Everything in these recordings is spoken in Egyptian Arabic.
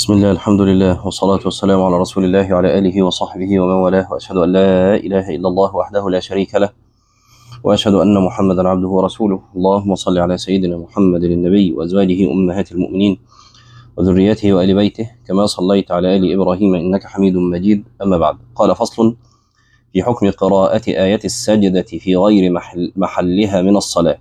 بسم الله الحمد لله والصلاة والسلام على رسول الله وعلى آله وصحبه ومن والاه وأشهد أن لا إله إلا الله وحده لا شريك له وأشهد أن محمدا عبده ورسوله اللهم صل على سيدنا محمد النبي وأزواجه أمهات المؤمنين وذريته وآل بيته كما صليت على آل إبراهيم إنك حميد مجيد أما بعد قال فصل في حكم قراءة آية السجدة في غير محل محلها من الصلاة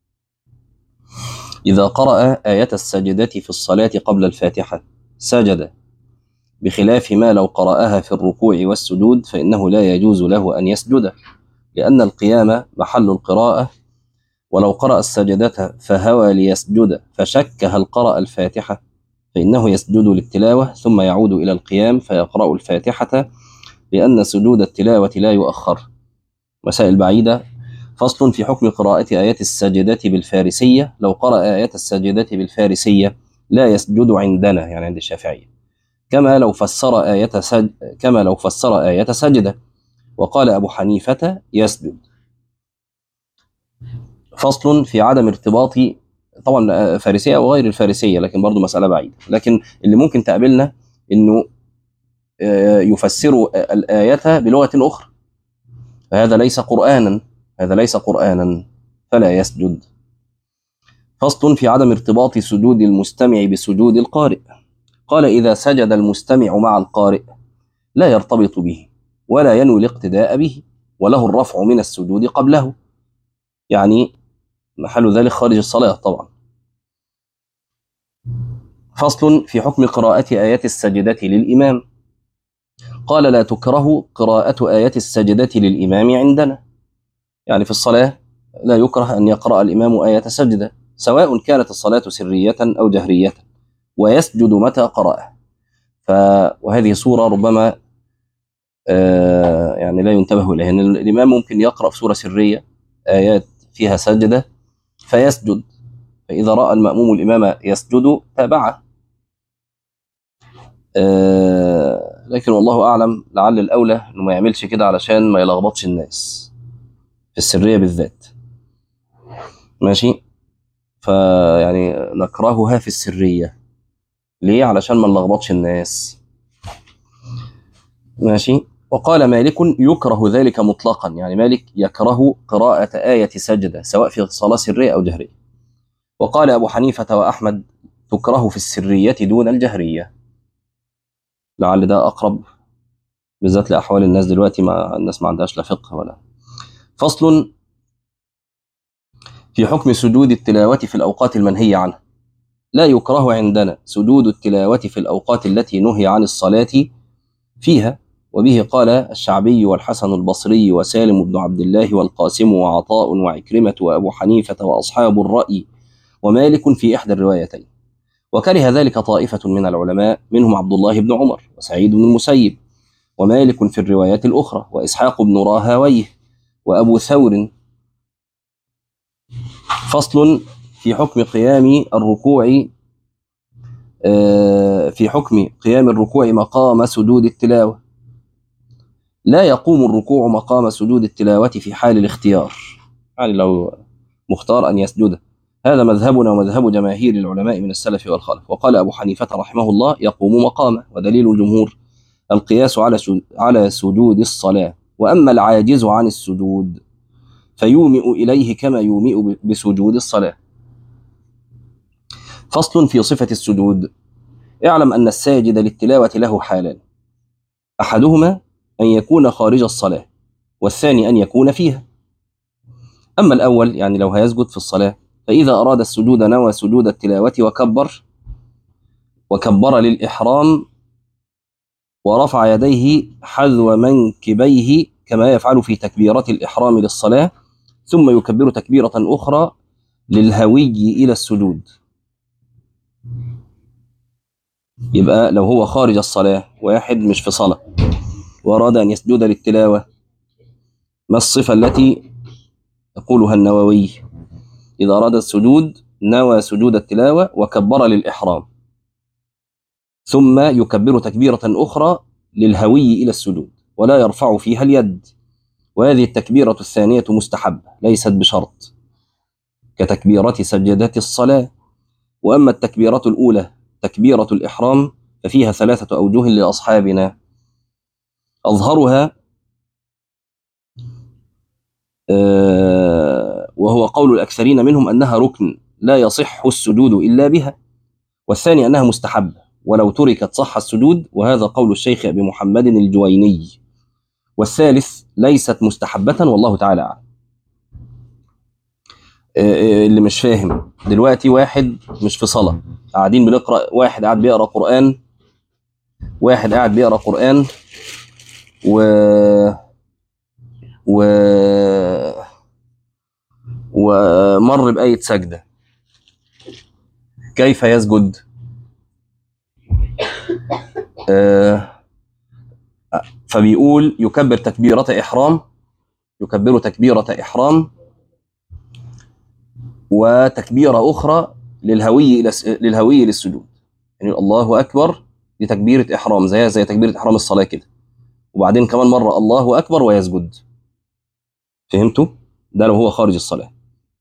إذا قرأ آية السجدة في الصلاة قبل الفاتحة سجد بخلاف ما لو قرأها في الركوع والسجود فإنه لا يجوز له أن يسجد لأن القيام محل القراءة ولو قرأ السجدة فهوى ليسجد فشك هل قرأ الفاتحة فإنه يسجد للتلاوة ثم يعود إلى القيام فيقرأ الفاتحة لأن سجود التلاوة لا يؤخر مسائل بعيدة فصل في حكم قراءة آيات السجدة بالفارسية لو قرأ آيات السجدة بالفارسية لا يسجد عندنا يعني عند الشافعية كما لو فسر آية سج... كما لو فسر آية سجدة وقال أبو حنيفة يسجد فصل في عدم ارتباط طبعا فارسية وغير الفارسية لكن برضو مسألة بعيدة لكن اللي ممكن تقابلنا إنه يفسر الآية بلغة أخرى فهذا ليس قرآنا هذا ليس قرآنا فلا يسجد فصل في عدم ارتباط سجود المستمع بسجود القارئ قال إذا سجد المستمع مع القارئ لا يرتبط به ولا ينوي الاقتداء به وله الرفع من السجود قبله يعني محل ذلك خارج الصلاة طبعا فصل في حكم قراءة آيات السجدة للإمام قال لا تكره قراءة آيات السجدة للإمام عندنا يعني في الصلاة لا يكره أن يقرأ الإمام آية سجدة سواء كانت الصلاة سرية أو جهرية ويسجد متى قرأه ف... وهذه صورة ربما آه يعني لا ينتبه إليها أن الإمام ممكن يقرأ في سورة سرية آيات فيها سجدة فيسجد فإذا رأى المأموم الإمام يسجد تابعه آه لكن والله أعلم لعل الأولى أنه ما يعملش كده علشان ما يلخبطش الناس في السرية بالذات ماشي فيعني نكرهها في السرية ليه علشان ما نلخبطش الناس ماشي وقال مالك يكره ذلك مطلقا يعني مالك يكره قراءة آية سجدة سواء في صلاة سرية أو جهرية وقال أبو حنيفة وأحمد تكره في السرية دون الجهرية لعل ده أقرب بالذات لأحوال الناس دلوقتي ما الناس ما عندهاش لا فقه ولا فصل في حكم سجود التلاوة في الأوقات المنهية عنها لا يكره عندنا سجود التلاوة في الأوقات التي نهي عن الصلاة فيها وبه قال الشعبي والحسن البصري وسالم بن عبد الله والقاسم وعطاء وعكرمة وأبو حنيفة وأصحاب الرأي ومالك في إحدى الروايتين وكره ذلك طائفة من العلماء منهم عبد الله بن عمر وسعيد بن المسيب ومالك في الروايات الأخرى وإسحاق بن راهويه وأبو ثور فصل في حكم قيام الركوع في حكم قيام الركوع مقام سجود التلاوة لا يقوم الركوع مقام سجود التلاوة في حال الاختيار يعني لو مختار أن يسجد هذا مذهبنا ومذهب جماهير العلماء من السلف والخلف وقال أبو حنيفة رحمه الله يقوم مقامه ودليل الجمهور القياس على على سجود الصلاة وأما العاجز عن السجود فيومئ إليه كما يومئ بسجود الصلاة فصل في صفة السجود اعلم أن الساجد للتلاوة له حالان أحدهما أن يكون خارج الصلاة والثاني أن يكون فيها أما الأول يعني لو هيسجد في الصلاة فإذا أراد السجود نوى سجود التلاوة وكبر وكبر للإحرام ورفع يديه حذو منكبيه كما يفعل في تكبيرة الإحرام للصلاة ثم يكبر تكبيرة أخرى للهوي إلى السجود يبقى لو هو خارج الصلاة واحد مش في صلاة وأراد أن يسجد للتلاوة ما الصفة التي يقولها النووي إذا أراد السجود نوى سجود التلاوة وكبر للإحرام ثم يكبر تكبيرة أخرى للهوي إلى السجود ولا يرفع فيها اليد وهذه التكبيرة الثانية مستحبة ليست بشرط كتكبيرة سجدة الصلاة وأما التكبيرة الأولى تكبيرة الإحرام ففيها ثلاثة أوجه لأصحابنا أظهرها آه، وهو قول الأكثرين منهم أنها ركن لا يصح السجود إلا بها والثاني أنها مستحب ولو تركت صح السجود وهذا قول الشيخ أبي محمد الجويني والثالث ليست مستحبة والله تعالى أعلم آه، آه، اللي مش فاهم دلوقتي واحد مش في صلاة قاعدين بنقرأ واحد قاعد بيقرأ قرآن واحد قاعد بيقرأ قرآن و و ومر بآية سجدة كيف يسجد؟ آه، فبيقول يكبر تكبيرة إحرام يكبر تكبيرة إحرام وتكبيرة أخرى للهوي إلى للهوي للسجود يعني الله أكبر دي تكبيرة إحرام زيها زي تكبيرة إحرام الصلاة كده وبعدين كمان مرة الله أكبر ويسجد فهمتوا؟ ده لو هو خارج الصلاة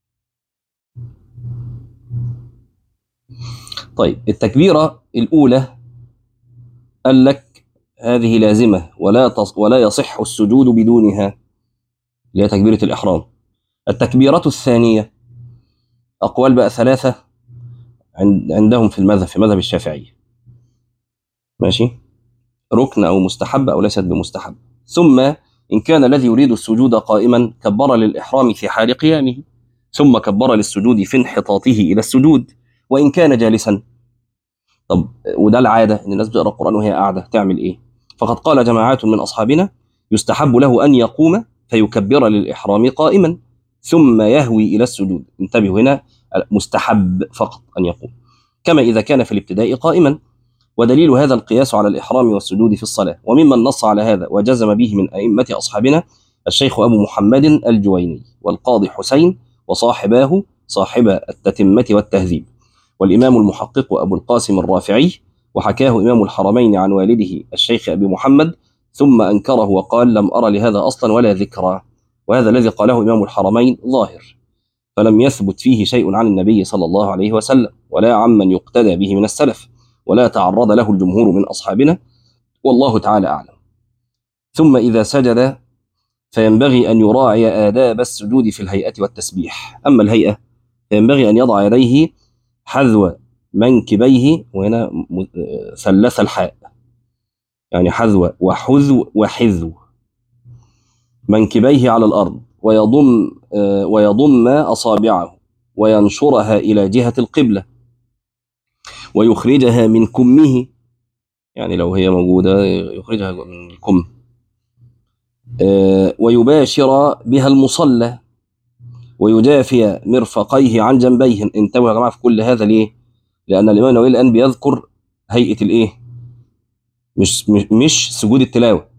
طيب التكبيرة الأولى قال لك هذه لازمة ولا تص ولا يصح السجود بدونها اللي هي تكبيرة الإحرام التكبيرة الثانية أقوال بقى ثلاثة عند عندهم في المذهب في مذهب الشافعي ماشي ركن أو مستحب أو ليست بمستحب ثم إن كان الذي يريد السجود قائما كبر للإحرام في حال قيامه ثم كبر للسجود في انحطاطه إلى السجود وإن كان جالسا طب وده العادة إن الناس بتقرأ القرآن وهي قاعدة تعمل إيه فقد قال جماعات من أصحابنا يستحب له أن يقوم فيكبر للإحرام قائما ثم يهوي إلى السجود انتبهوا هنا مستحب فقط أن يقوم كما إذا كان في الابتداء قائما ودليل هذا القياس على الإحرام والسجود في الصلاة وممن نص على هذا وجزم به من أئمة أصحابنا الشيخ أبو محمد الجويني والقاضي حسين وصاحباه صاحب التتمة والتهذيب والإمام المحقق أبو القاسم الرافعي وحكاه إمام الحرمين عن والده الشيخ أبي محمد ثم أنكره وقال لم أرى لهذا أصلا ولا ذكرى وهذا الذي قاله إمام الحرمين ظاهر فلم يثبت فيه شيء عن النبي صلى الله عليه وسلم ولا عمن يقتدى به من السلف ولا تعرض له الجمهور من أصحابنا والله تعالى أعلم ثم إذا سجد فينبغي أن يراعي آداب السجود في الهيئة والتسبيح أما الهيئة فينبغي أن يضع يديه حذو منكبيه وهنا م- آه، ثلث الحاء يعني حذو وحذو وحذو منكبيه على الأرض ويضم آه، ويضم أصابعه وينشرها إلى جهة القبلة ويخرجها من كمه يعني لو هي موجودة يخرجها من الكم آه، ويباشر بها المصلى ويجافي مرفقيه عن جنبيه انتبهوا يا جماعة في كل هذا ليه؟ لأن الإمام النووي الآن بيذكر هيئة الإيه؟ مش مش, مش سجود التلاوة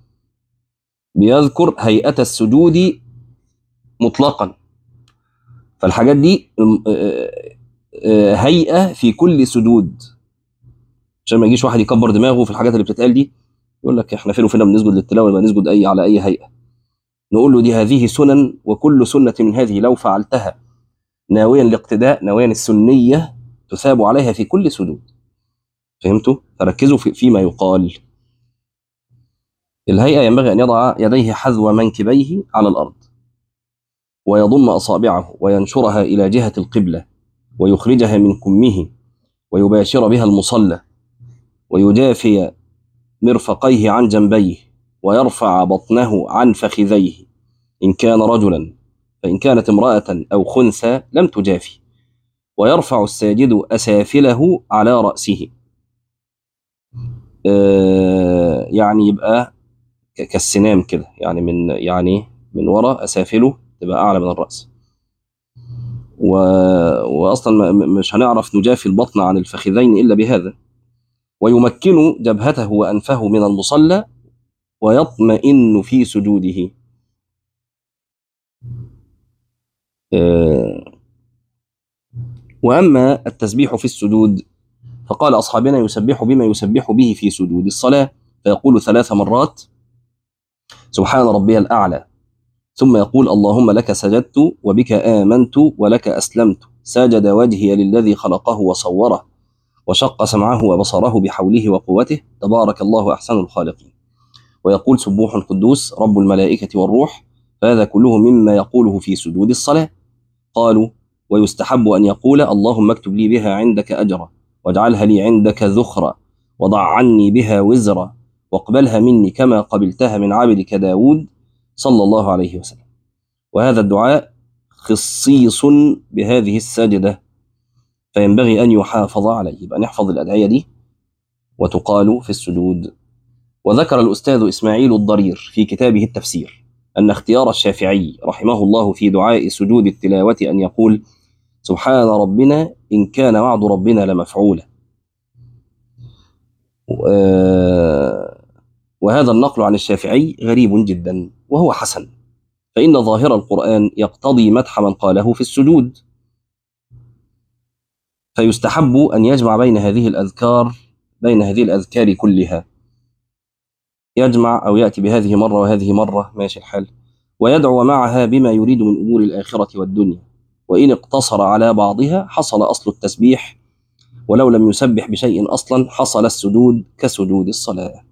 بيذكر هيئة السجود مطلقا فالحاجات دي آه، آه، آه، هيئة في كل سجود عشان ما يجيش واحد يكبر دماغه في الحاجات اللي بتتقال دي يقول لك احنا فين وفين بنسجد للتلاوة يبقى نسجد أي على أي هيئة نقول له دي هذه سنن وكل سنة من هذه لو فعلتها ناويا الاقتداء ناويا السنية تثاب عليها في كل سجود فهمتوا؟ فركزوا في فيما يقال الهيئة ينبغي أن يضع يديه حذو منكبيه على الأرض ويضم أصابعه وينشرها إلى جهة القبلة ويخرجها من كمه ويباشر بها المصلى ويجافي مرفقيه عن جنبيه ويرفع بطنه عن فخذيه إن كان رجلا فإن كانت امرأة أو خنثى لم تجافي ويرفع الساجد أسافله على رأسه آه، يعني يبقى ك- كالسنام كده يعني من يعني من وراء أسافله تبقى أعلى من الرأس و... وأصلا ما- م- مش هنعرف نجافي البطن عن الفخذين إلا بهذا ويمكن جبهته وأنفه من المصلى ويطمئن في سجوده آه، وأما التسبيح في السجود فقال أصحابنا يسبح بما يسبح به في سجود الصلاة فيقول ثلاث مرات سبحان ربي الأعلى ثم يقول اللهم لك سجدت وبك آمنت ولك أسلمت سجد وجهي للذي خلقه وصوره وشق سمعه وبصره بحوله وقوته تبارك الله أحسن الخالقين ويقول سبوح قدوس رب الملائكة والروح فهذا كله مما يقوله في سجود الصلاة قالوا ويستحب أن يقول اللهم اكتب لي بها عندك أجرا واجعلها لي عندك ذخرا وضع عني بها وزرا واقبلها مني كما قبلتها من عبدك داود صلى الله عليه وسلم وهذا الدعاء خصيص بهذه السجدة فينبغي أن يحافظ عليه يبقى نحفظ الأدعية دي وتقال في السجود وذكر الأستاذ إسماعيل الضرير في كتابه التفسير أن اختيار الشافعي رحمه الله في دعاء سجود التلاوة أن يقول سبحان ربنا إن كان وعد ربنا لمفعولا وهذا النقل عن الشافعي غريب جدا وهو حسن فإن ظاهر القرآن يقتضي مدح من قاله في السجود فيستحب أن يجمع بين هذه الأذكار بين هذه الأذكار كلها يجمع أو يأتي بهذه مرة وهذه مرة ماشي الحال ويدعو معها بما يريد من أمور الآخرة والدنيا وإن اقتصر على بعضها حصل أصل التسبيح ولو لم يسبح بشيء أصلا حصل السجود كسجود الصلاة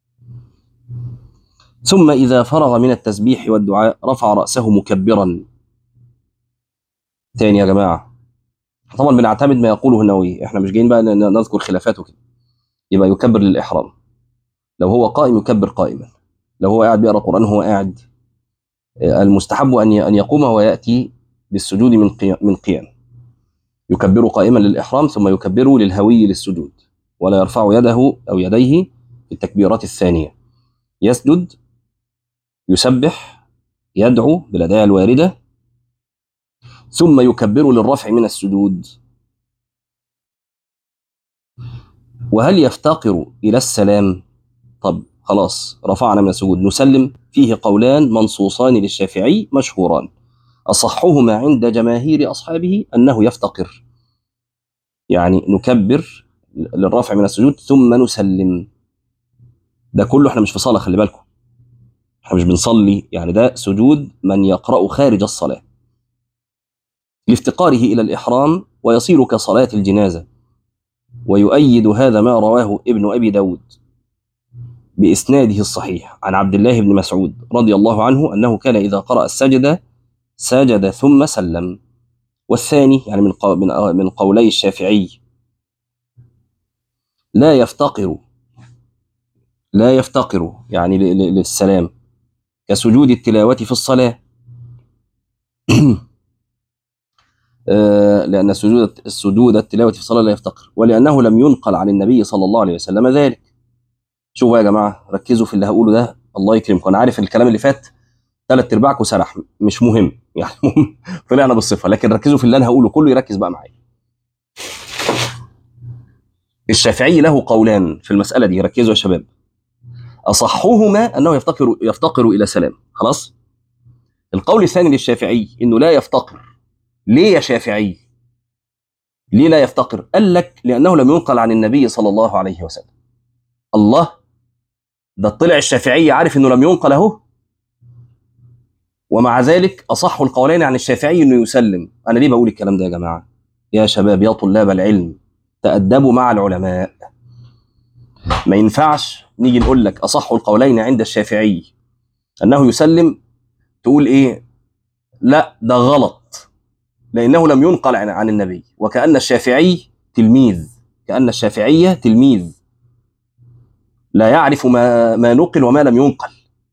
ثم إذا فرغ من التسبيح والدعاء رفع رأسه مكبرا تاني يا جماعة طبعا بنعتمد ما يقوله النووي احنا مش جايين بقى نذكر خلافاته كده يبقى يكبر للإحرام لو هو قائم يكبر قائما لو هو قاعد بيقرأ قرآن هو قاعد المستحب أن أن يقوم ويأتي بالسجود من قيام من قيام يكبر قائما للإحرام ثم يكبر للهوي للسجود ولا يرفع يده أو يديه في التكبيرات الثانية يسجد يسبح يدعو بالأداة الواردة ثم يكبر للرفع من السجود وهل يفتقر إلى السلام طب خلاص رفعنا من السجود نسلم فيه قولان منصوصان للشافعي مشهوران أصحهما عند جماهير أصحابه أنه يفتقر يعني نكبر للرفع من السجود ثم نسلم ده كله احنا مش في صلاة خلي بالكم احنا مش بنصلي يعني ده سجود من يقرأ خارج الصلاة لافتقاره إلى الإحرام ويصير كصلاة الجنازة ويؤيد هذا ما رواه ابن أبي داود بإسناده الصحيح عن عبد الله بن مسعود رضي الله عنه أنه كان إذا قرأ السجدة سجد ثم سلم والثاني يعني من من من قولي الشافعي لا يفتقر لا يفتقر يعني للسلام كسجود التلاوة في الصلاة لأن سجود السجود التلاوة في الصلاة لا يفتقر ولأنه لم ينقل عن النبي صلى الله عليه وسلم ذلك شوفوا يا جماعة ركزوا في اللي هقوله ده الله يكرمكم أنا عارف الكلام اللي فات ثلاث ارباعكم سرح مش مهم يعني مهم طلعنا بالصفه لكن ركزوا في اللي انا هقوله كله يركز بقى معايا الشافعي له قولان في المساله دي ركزوا يا شباب اصحهما انه يفتقر يفتقر الى سلام خلاص القول الثاني للشافعي انه لا يفتقر ليه يا شافعي ليه لا يفتقر قال لك لانه لم ينقل عن النبي صلى الله عليه وسلم الله ده طلع الشافعي عارف انه لم ينقل اهو ومع ذلك اصح القولين عن الشافعي انه يسلم انا ليه بقول الكلام ده يا جماعه يا شباب يا طلاب العلم تأدبوا مع العلماء ما ينفعش نيجي نقول لك اصح القولين عند الشافعي انه يسلم تقول ايه لا ده غلط لانه لم ينقل عن, عن النبي وكأن الشافعي تلميذ كأن الشافعية تلميذ لا يعرف ما ما نقل وما لم ينقل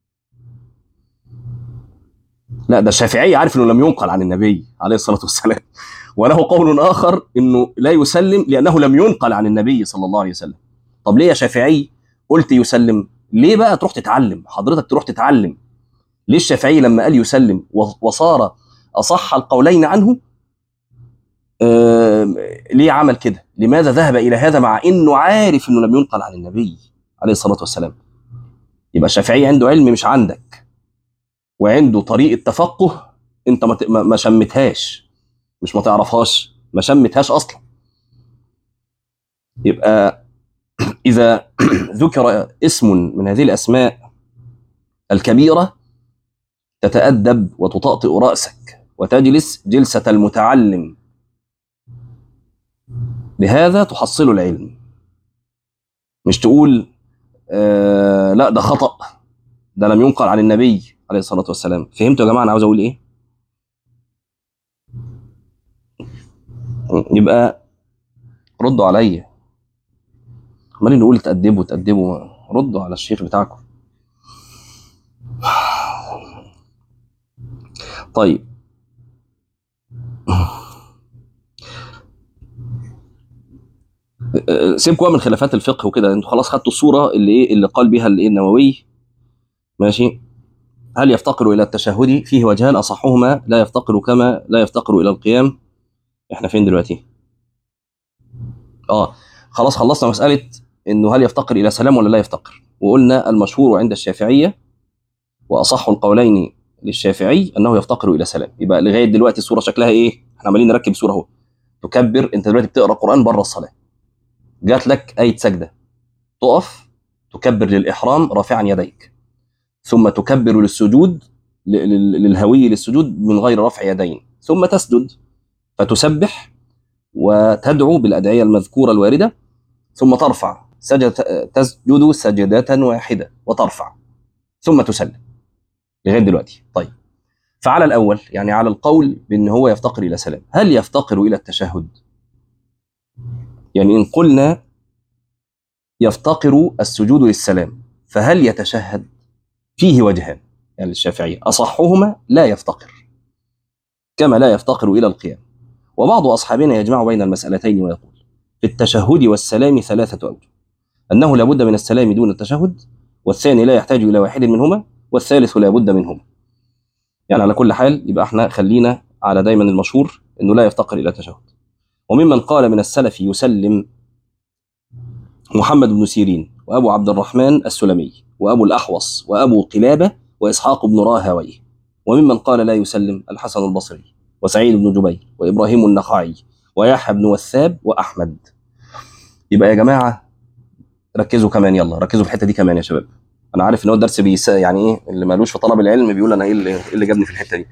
لا ده الشافعي عارف انه لم ينقل عن النبي عليه الصلاه والسلام وله قول اخر انه لا يسلم لانه لم ينقل عن النبي صلى الله عليه وسلم طب ليه يا شافعي قلت يسلم ليه بقى تروح تتعلم حضرتك تروح تتعلم ليه الشافعي لما قال يسلم وصار اصح القولين عنه آه ليه عمل كده لماذا ذهب الى هذا مع انه عارف انه لم ينقل عن النبي عليه الصلاه والسلام يبقى الشافعي عنده علم مش عندك وعنده طريقه تفقه انت ما ما شمتهاش مش ما تعرفهاش ما شمتهاش اصلا يبقى اذا ذكر اسم من هذه الاسماء الكبيره تتادب وتطأطئ راسك وتجلس جلسه المتعلم بهذا تحصل العلم مش تقول آه لا ده خطأ ده لم ينقل عن النبي عليه الصلاة والسلام فهمتوا يا جماعة أنا عاوز أقول إيه يبقى ردوا عليا عمالين نقول تأدبوا تأدبوا ردوا على الشيخ بتاعكم طيب سيبكوا بقى من خلافات الفقه وكده انتوا خلاص خدتوا الصوره اللي ايه اللي قال بها الايه النووي ماشي هل يفتقر الى التشهد فيه وجهان اصحهما لا يفتقر كما لا يفتقر الى القيام احنا فين دلوقتي اه خلاص خلصنا مساله انه هل يفتقر الى سلام ولا لا يفتقر وقلنا المشهور عند الشافعيه واصح القولين للشافعي انه يفتقر الى سلام يبقى لغايه دلوقتي الصوره شكلها ايه احنا عمالين نركب صوره اهو تكبر انت دلوقتي بتقرا قران بره الصلاه جات لك ايه سجده تقف تكبر للاحرام رافعا يديك ثم تكبر للسجود ل- لل- للهوي للسجود من غير رفع يدين ثم تسجد فتسبح وتدعو بالادعيه المذكوره الوارده ثم ترفع سجد تسجد سجدة واحدة وترفع ثم تسلم لغاية دلوقتي طيب فعلى الأول يعني على القول بأن هو يفتقر إلى سلام هل يفتقر إلى التشهد يعني إن قلنا يفتقر السجود للسلام فهل يتشهد فيه وجهان يعني الشافعية أصحهما لا يفتقر كما لا يفتقر إلى القيام وبعض أصحابنا يجمع بين المسألتين ويقول في التشهد والسلام ثلاثة أوجه أنه لا بد من السلام دون التشهد والثاني لا يحتاج إلى واحد منهما والثالث لا بد منهما يعني على كل حال يبقى احنا خلينا على دايما المشهور انه لا يفتقر الى التشهد وممن قال من السلف يسلم محمد بن سيرين وابو عبد الرحمن السلمي وابو الاحوص وابو قلابه واسحاق بن راهويه وممن قال لا يسلم الحسن البصري وسعيد بن جبير وابراهيم النخعي ويحيى بن وثاب واحمد يبقى يا جماعه ركزوا كمان يلا ركزوا في الحته دي كمان يا شباب انا عارف ان هو الدرس بيس يعني ايه اللي مالوش في طلب العلم بيقول انا ايه اللي, إيه اللي جابني في الحته دي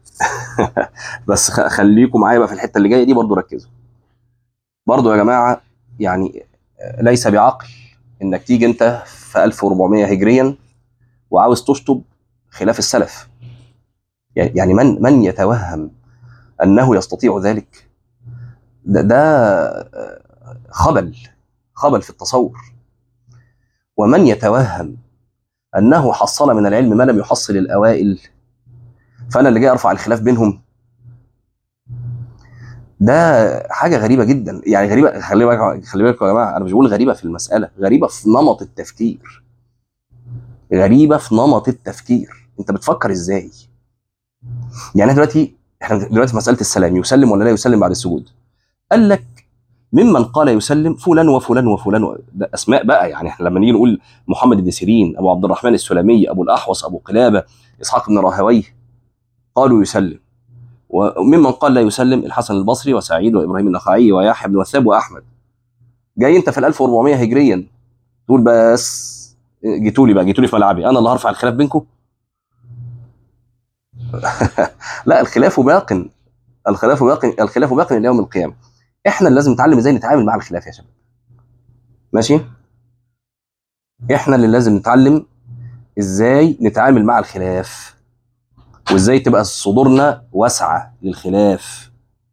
بس خ- خليكم معايا بقى في الحته اللي جايه دي برضو ركزوا برضو يا جماعه يعني ليس بعقل انك تيجي انت في 1400 هجريا وعاوز تشطب خلاف السلف يعني يعني من من يتوهم انه يستطيع ذلك ده, ده خبل خبل في التصور ومن يتوهم انه حصل من العلم ما لم يحصل الاوائل فانا اللي جاي ارفع الخلاف بينهم ده حاجه غريبه جدا يعني غريبه خلي بالك خلي بالكم يا جماعه انا مش بقول غريبه في المساله غريبه في نمط التفكير غريبه في نمط التفكير انت بتفكر ازاي يعني إحنا دلوقتي احنا دلوقتي في مساله السلام يسلم ولا لا يسلم بعد السجود قال لك ممن قال يسلم فلان وفلان وفلان و... ده اسماء بقى يعني احنا لما نيجي نقول محمد بن سيرين ابو عبد الرحمن السلمي ابو الاحوص ابو قلابه اسحاق بن راهويه قالوا يسلم وممن قال لا يسلم الحسن البصري وسعيد وابراهيم النخعي ويحيى بن وثاب واحمد جاي انت في ال 1400 هجريا تقول بس جيتوا لي بقى جيتوا لي في ملعبي انا اللي هرفع الخلاف بينكم لا الخلاف باق الخلاف باق الخلاف باق الى يوم القيامه احنا اللي لازم نتعلم ازاي نتعامل مع الخلاف يا شباب ماشي احنا اللي لازم نتعلم ازاي نتعامل مع الخلاف وازاي تبقى صدورنا واسعه للخلاف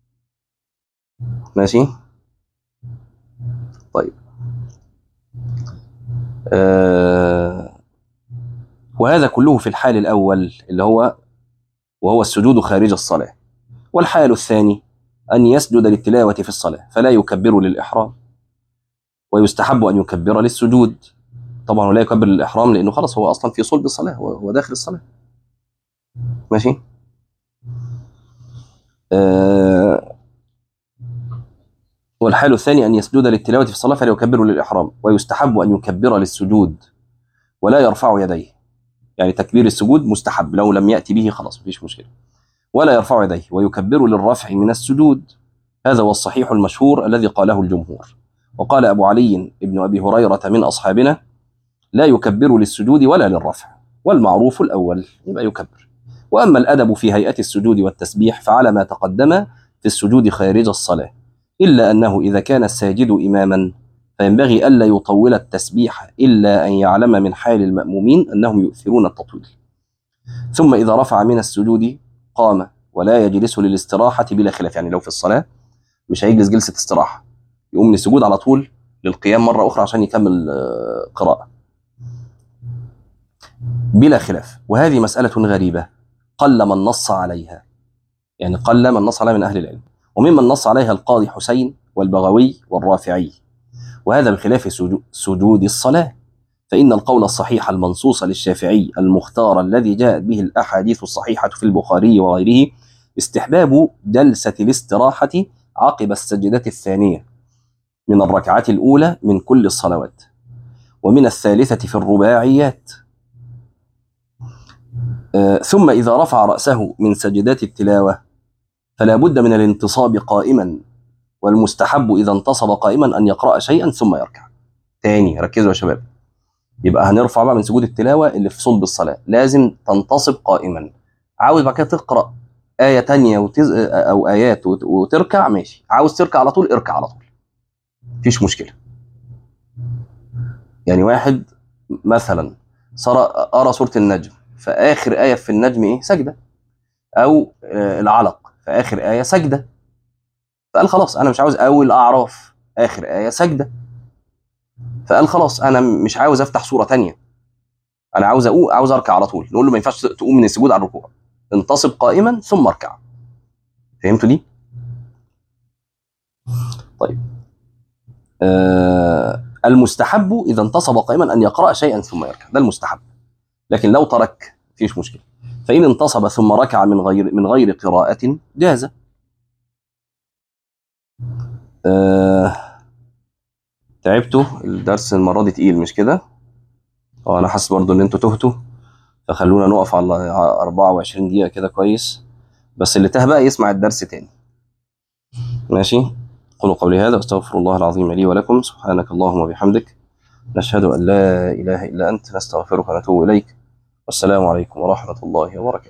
ماشي طيب آه وهذا كله في الحال الاول اللي هو وهو السجود خارج الصلاه والحال الثاني أن يسجد للتلاوة في الصلاة فلا يكبر للإحرام ويستحب أن يكبر للسجود طبعا هو لا يكبر للإحرام لأنه خلاص هو أصلا في صلب الصلاة هو هو داخل الصلاة ماشي آه والحال الثاني أن يسجد للتلاوة في الصلاة فلا يكبر للإحرام ويستحب أن يكبر للسجود ولا يرفع يديه يعني تكبير السجود مستحب لو لم يأتي به خلاص مفيش مشكلة ولا يرفع يديه ويكبر للرفع من السجود هذا هو الصحيح المشهور الذي قاله الجمهور وقال أبو علي ابن أبي هريرة من أصحابنا لا يكبر للسجود ولا للرفع والمعروف الأول يبقى يكبر وأما الأدب في هيئة السجود والتسبيح فعلى ما تقدم في السجود خارج الصلاة إلا أنه إذا كان الساجد إماما فينبغي ألا يطول التسبيح إلا أن يعلم من حال المأمومين أنهم يؤثرون التطويل ثم إذا رفع من السجود قام ولا يجلس للاستراحة بلا خلاف يعني لو في الصلاة مش هيجلس جلسة استراحة يقوم من السجود على طول للقيام مرة أخرى عشان يكمل آه، قراءة بلا خلاف وهذه مسألة غريبة قل من نص عليها يعني قل من نص عليها من أهل العلم وممن نص عليها القاضي حسين والبغوي والرافعي وهذا بخلاف سجو- سجود الصلاة فإن القول الصحيح المنصوص للشافعي المختار الذي جاءت به الأحاديث الصحيحة في البخاري وغيره استحباب جلسة الاستراحة عقب السجدة الثانية من الركعة الأولى من كل الصلوات ومن الثالثة في الرباعيات آه، ثم إذا رفع رأسه من سجدات التلاوة فلا بد من الانتصاب قائما والمستحب إذا انتصب قائما أن يقرأ شيئا ثم يركع تاني ركزوا يا شباب يبقى هنرفع بقى من سجود التلاوة اللي في صلب الصلاة لازم تنتصب قائما عاوز بعد كده تقرأ آية تانية وتز... أو آيات وت... وتركع ماشي عاوز تركع على طول اركع على طول مفيش مشكلة يعني واحد مثلا صار قرأ سورة النجم فآخر آية في النجم إيه سجدة أو آه، العلق فآخر آية سجدة فقال خلاص أنا مش عاوز أول أعراف آخر آية سجدة فقال خلاص أنا مش عاوز أفتح سورة تانية أنا عاوز أقوم عاوز أركع على طول نقول له ما ينفعش تقوم من السجود على الركوع انتصب قائما ثم اركع فهمتوا دي؟ طيب آه المستحب إذا انتصب قائما أن يقرأ شيئا ثم يركع ده المستحب لكن لو ترك فيش مشكلة فإن انتصب ثم ركع من غير من غير قراءة جاز آه تعبتوا الدرس المرة دي تقيل مش كده؟ اه أنا حاسس برضو إن أنتوا تهتوا فخلونا نقف على 24 دقيقة كده كويس بس اللي تاه بقى يسمع الدرس تاني ماشي قولوا قولي هذا واستغفر الله العظيم لي ولكم سبحانك اللهم وبحمدك نشهد أن لا إله إلا أنت نستغفرك ونتوب إليك والسلام عليكم ورحمة الله وبركاته